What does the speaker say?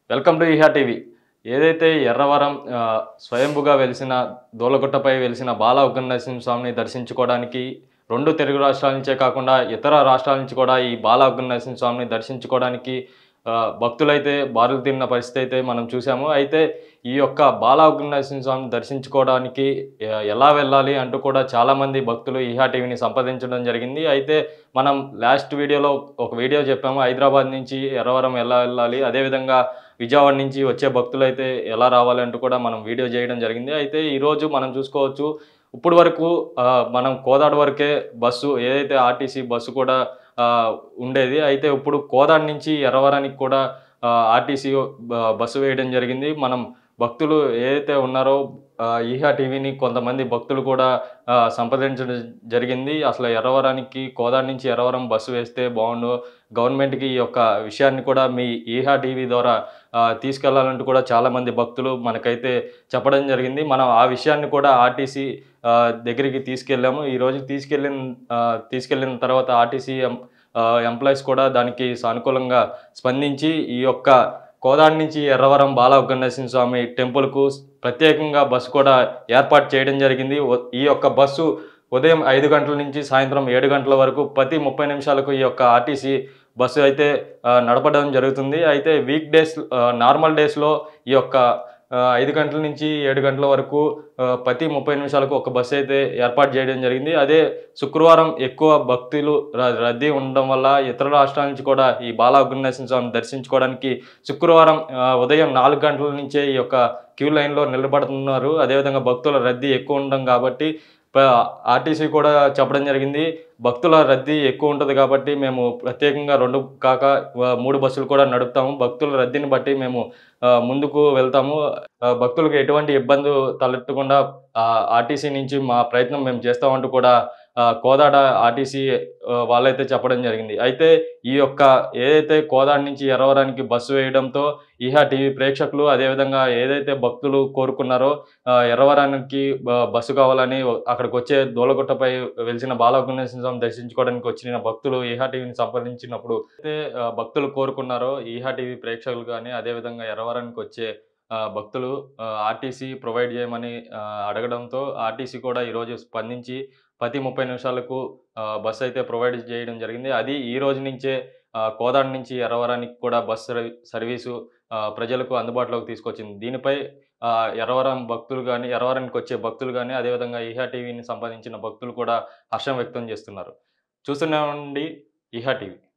welcome to ఈహా TV ఏదైతే ఎర్రవరం ఆ, స్వయంభుగా వెలిసిన దోలగుట్టపై వెలిసిన బాల ఉగ్రనరసింహ స్వామిని దర్శించుకోవడానికి రెండు తెలుగు రాష్ట్రాల నుంచే కాకుండా ఇతర రాష్ట్రాల నుంచి కూడా ఈ బాల ఉగ్రనరసింహ స్వామిని దర్శించుకోవడానికి ఆ, భక్తులైతే బారులు తిన్న పరిస్థితి అయితే మనం చూసాము అయితే ఈ యొక్క బాల ఉగ్రనరసింహ స్వామిని దర్శించుకోవడానికి ఎ- ఎలా వెళ్ళాలి అంటూ కూడా చాలామంది భక్తులు ఈహా టీవీని సంప్రదించడం జరిగింది అయితే మనం లాస్ట్ వీడియోలో ఒక వీడియో చెప్పాము హైదరాబాద్ నుంచి ఎర్రవరం ఎలా వెళ్ళాలి అదేవిధంగా విజయవాడ నుంచి వచ్చే భక్తులు అయితే ఎలా రావాలి అంటూ కూడా మనం వీడియో చేయడం జరిగింది అయితే ఈరోజు మనం చూసుకోవచ్చు ఇప్పుడు వరకు ఆ, మనం కోదాడ వరకే బస్సు ఏదైతే ఆర్టీసీ బస్సు కూడా ఆ, ఉండేది అయితే ఇప్పుడు కోదాడ నుంచి ఎర్రవరానికి కూడా ఆర్టీసీ బస్సు వేయడం జరిగింది మనం భక్తులు ఏదైతే ఉన్నారో ఆ, ఈహా టీవీని కొంతమంది భక్తులు కూడా ఆ, సంప్రదించడం జరిగింది అసలు ఎర్రవరానికి కోదాడ నుంచి ఎర్రవరం బస్సు వేస్తే బాగుండు గవర్నమెంట్కి ఈ యొక్క విషయాన్ని కూడా మీ ఈహా టీవీ ద్వారా ఆ, తీసుకెళ్లాలంటూ కూడా చాలామంది భక్తులు మనకైతే చెప్పడం జరిగింది మనం ఆ విషయాన్ని కూడా ఆర్టీసీ ఆ, దగ్గరికి తీసుకెళ్ళాము ఈరోజు తీసుకెళ్ళిన ఆ, తీసుకెళ్ళిన తర్వాత ఆర్టీసీ ఎంప్లాయీస్ కూడా దానికి సానుకూలంగా స్పందించి ఈ యొక్క కోదాడ నుంచి ఎర్రవరం బాల ఉగ్రనరసింహ స్వామి టెంపుల్కు ప్రత్యేకంగా బస్సు కూడా ఏర్పాటు చేయడం జరిగింది ఓ- ఈ యొక్క బస్సు ఉదయం ఐదు గంటల నుంచి సాయంత్రం ఏడు గంటల వరకు ప్రతి ముప్పై నిమిషాలకు ఈ యొక్క ఆర్టీసీ బస్సు అయితే ఆ, నడపడం జరుగుతుంది అయితే వీక్ డేస్ నార్మల్ డేస్లో ఈ యొక్క ఆ, ఐదు గంటల నుంచి ఏడు గంటల వరకు ఆ, ప్రతి ముప్పై నిమిషాలకు ఒక బస్సు అయితే ఏర్పాటు చేయడం జరిగింది అదే శుక్రవారం ఎక్కువ భక్తులు ర- రద్దీ ఉండడం వల్ల ఇతర రాష్ట్రాల నుంచి కూడా ఈ బాలా ఉగ్రనరసింహ స్వామిని దర్శించుకోవడానికి శుక్రవారం ఆ, ఉదయం నాలుగు గంటల నుంచే ఈ యొక్క క్యూ లైన్లో నిలబడుతున్నారు అదేవిధంగా భక్తుల రద్దీ ఎక్కువ ఉండడం కాబట్టి ఆర్టీసీ కూడా చెప్పడం జరిగింది భక్తుల రద్దీ ఎక్కువ ఉంటుంది కాబట్టి మేము ప్రత్యేకంగా రెండు కాక ఆ, మూడు బస్సులు కూడా నడుపుతాము భక్తుల రద్దీని బట్టి మేము ఆ, ముందుకు వెళ్తాము ఆ, భక్తులకు ఎటువంటి ఇబ్బంది తలెత్తకుండా ఆర్టీసీ నుంచి మా ప్రయత్నం మేము చేస్తామంటూ కూడా ఆ, కోదాడ ఆర్టీసీ ఆ, వాళ్ళైతే చెప్పడం జరిగింది అయితే ఈ యొక్క ఏదైతే కోదాడ నుంచి ఎర్రవరానికి బస్సు వేయడంతో ఈహా టీవీ ప్రేక్షకులు అదేవిధంగా ఏదైతే భక్తులు కోరుకున్నారో ఆ, ఎర్రవరానికి బ- బస్సు కావాలని అక్కడికి వచ్చే దూలగుట్టపై వెలిసిన బాలగుణేశ్వర స్వామి దర్శించుకోవడానికి వచ్చిన భక్తులు ఈహా టీవీని సంప్రదించినప్పుడు అయితే ఆ, భక్తులు కోరుకున్నారో ఈహా టీవీ ప్రేక్షకులు కానీ అదేవిధంగా ఎర్రవరానికి వచ్చే ఆ, భక్తులు ఆర్టీసీ ప్రొవైడ్ చేయమని ఆ, అడగడంతో ఆర్టీసీ కూడా ఈరోజు స్పందించి ప్రతి ముప్పై నిమిషాలకు ఆ, బస్సు అయితే ప్రొవైడ్ చేయడం జరిగింది అది ఈ రోజు నుంచే ఆ, కోదాడ నుంచి ఎర్రవరానికి కూడా బస్ సర్వీ- సర్వీసు ఆ, ప్రజలకు అందుబాటులోకి తీసుకొచ్చింది దీనిపై ఆ, ఎర్రవరం భక్తులు కానీ ఎర్రవరానికి వచ్చే భక్తులు కానీ అదేవిధంగా ఈహా టీవీని సంపాదించిన భక్తులు కూడా హర్షం వ్యక్తం చేస్తున్నారు చూస్తూనే ఉండి ఈహా టీవీ